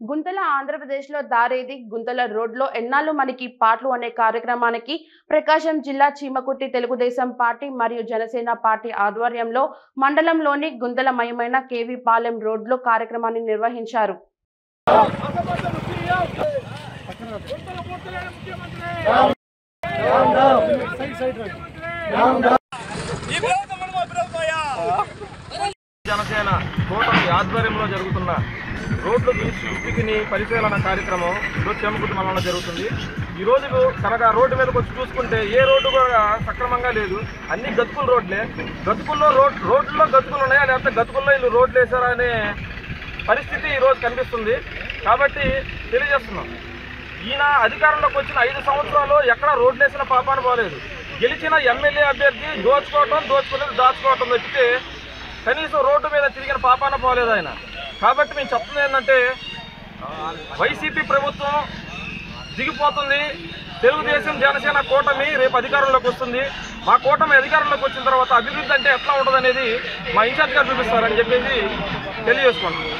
గుంతల ఆంధ్రప్రదేశ్లో దారేది గుంతల రోడ్లో ఎన్నాళ్ళు మనకి పాటలు అనే కార్యక్రమానికి ప్రకాశం జిల్లా చీమకుర్తి తెలుగుదేశం పార్టీ మరియు జనసేన పార్టీ ఆధ్వర్యంలో మండలంలోని గుంతలమయమైన కేవీ పాలెం రోడ్లో కార్యక్రమాన్ని నిర్వహించారు జనసేన కూటమి ఆధ్వర్యంలో జరుగుతున్న రోడ్లు సృష్టికిని పరిశీలన కార్యక్రమం ఈరోజు చెమకుటి మండలంలో జరుగుతుంది ఈ రోజు కనుక రోడ్డు మీదకి వచ్చి చూసుకుంటే ఏ రోడ్డు కూడా సక్రమంగా లేదు అన్ని గతుకుల రోడ్లే గతుకుల్లో రోడ్ రోడ్లలో గతుకులు ఉన్నాయా లేకపోతే గతుకుల్లో వీళ్ళు రోడ్లు వేసారా అనే పరిస్థితి ఈ రోజు కనిపిస్తుంది కాబట్టి తెలియజేస్తున్నాం ఈయన అధికారంలోకి వచ్చిన ఐదు సంవత్సరాలు ఎక్కడ రోడ్లు వేసిన పాపాన పోలేదు గెలిచిన ఎమ్మెల్యే అభ్యర్థి దోచుకోవటం దోచుకోలేదు దాచుకోవటం తప్పితే కనీసం రోడ్డు మీద తిరిగిన పాపాన పోలేదు ఆయన కాబట్టి మేము చెప్తుంది ఏంటంటే వైసీపీ ప్రభుత్వం దిగిపోతుంది తెలుగుదేశం జనసేన కూటమి రేపు అధికారంలోకి వస్తుంది మా కూటమి అధికారంలోకి వచ్చిన తర్వాత అభివృద్ధి అంటే ఎట్లా ఉంటుంది అనేది మా ఇన్ఛార్జ్ గారు చూపిస్తారని చెప్పేసి తెలియజేసుకుంటున్నాం